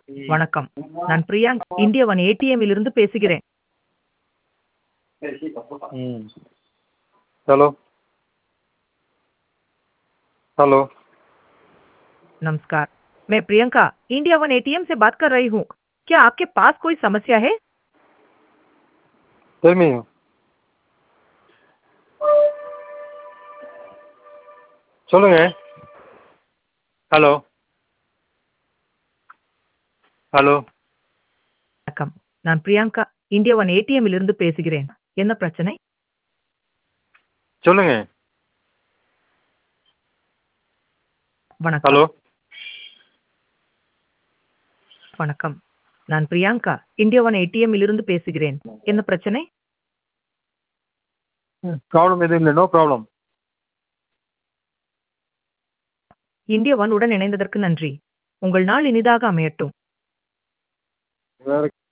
வணக்கம் நான் பிரியாங்க் இந்திய ஒன் ஏடிஎம்மில் இருந்து பேசுகிறேன் हम्म हेलो हेलो नमस्कार मैं प्रियंका इंडिया वन एटीएम से बात कर रही हूँ क्या आपके पास कोई समस्या है टेल मी சொல்லுங்க ஹலோ ஹலோ வணக்கம் நான் பிரியாங்கா இந்தியா ஒன் ஏடிஎம்மில் இருந்து பேசுகிறேன் என்ன பிரச்சனை சொல்லுங்க வணக்கம் ஹலோ வணக்கம் நான் பிரியாங்கா இந்தியா ஒன் ஏடிஎம்மில் இருந்து பேசுகிறேன் என்ன பிரச்சனை ப்ராப்ளம் எதுவும் இல்லை நோ ப்ராப்ளம் இந்தியா ஒன் உடன் இணைந்ததற்கு நன்றி உங்கள் நாள் இனிதாக அமையட்டும் வேற